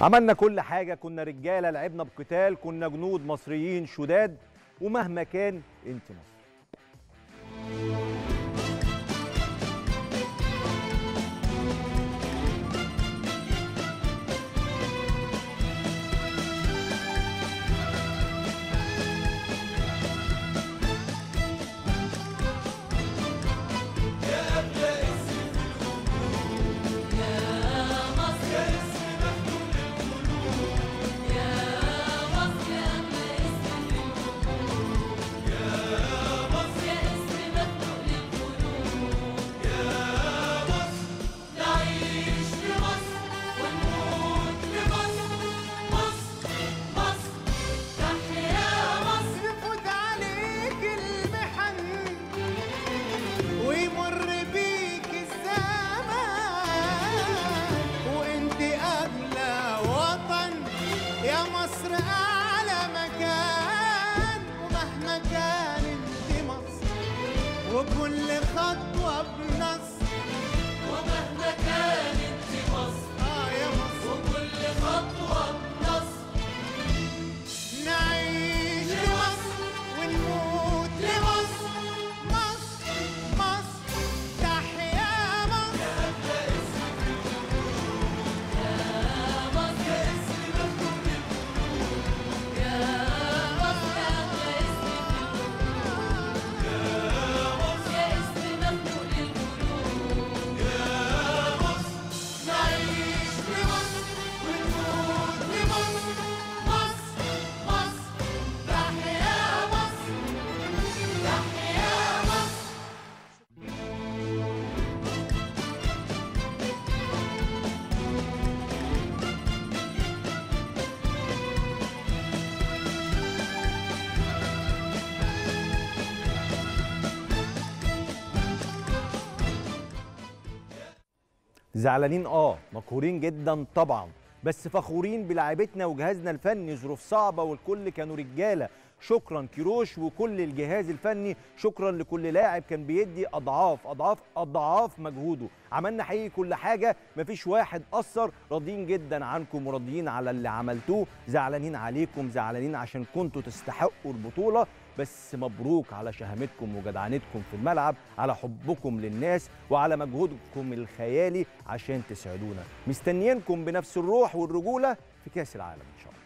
عملنا كل حاجة كنا رجالة لعبنا بقتال كنا جنود مصريين شداد ومهما كان انت مصر يفوت عليك المحن ويمر بيك الزمان وانت اغلى وطن يا مصر اعلى مكان ومهما كان انت مصر وكل خطوه بنصر ومهما كان انت مصر اه يا مصر وكل خطوة بنصر نعيش لمصر ونموت لمصر مصر مصر تحيا مصر يا اسم مخلوق للقلوب نعيش لمصر ونموت لمصر مصر مصر تحيا مصر تحيا مصر زعلانين اه مقهورين جدا طبعا بس فخورين بلاعيبتنا وجهازنا الفني ظروف صعبه والكل كانوا رجاله شكرا كيروش وكل الجهاز الفني شكرا لكل لاعب كان بيدي اضعاف اضعاف اضعاف مجهوده عملنا حقيقي كل حاجه مفيش واحد قصر راضيين جدا عنكم وراضيين على اللي عملتوه زعلانين عليكم زعلانين عشان كنتوا تستحقوا البطوله بس مبروك على شهامتكم وجدعنتكم في الملعب على حبكم للناس وعلى مجهودكم الخيالي عشان تسعدونا مستنيينكم بنفس الروح والرجوله في كاس العالم ان شاء الله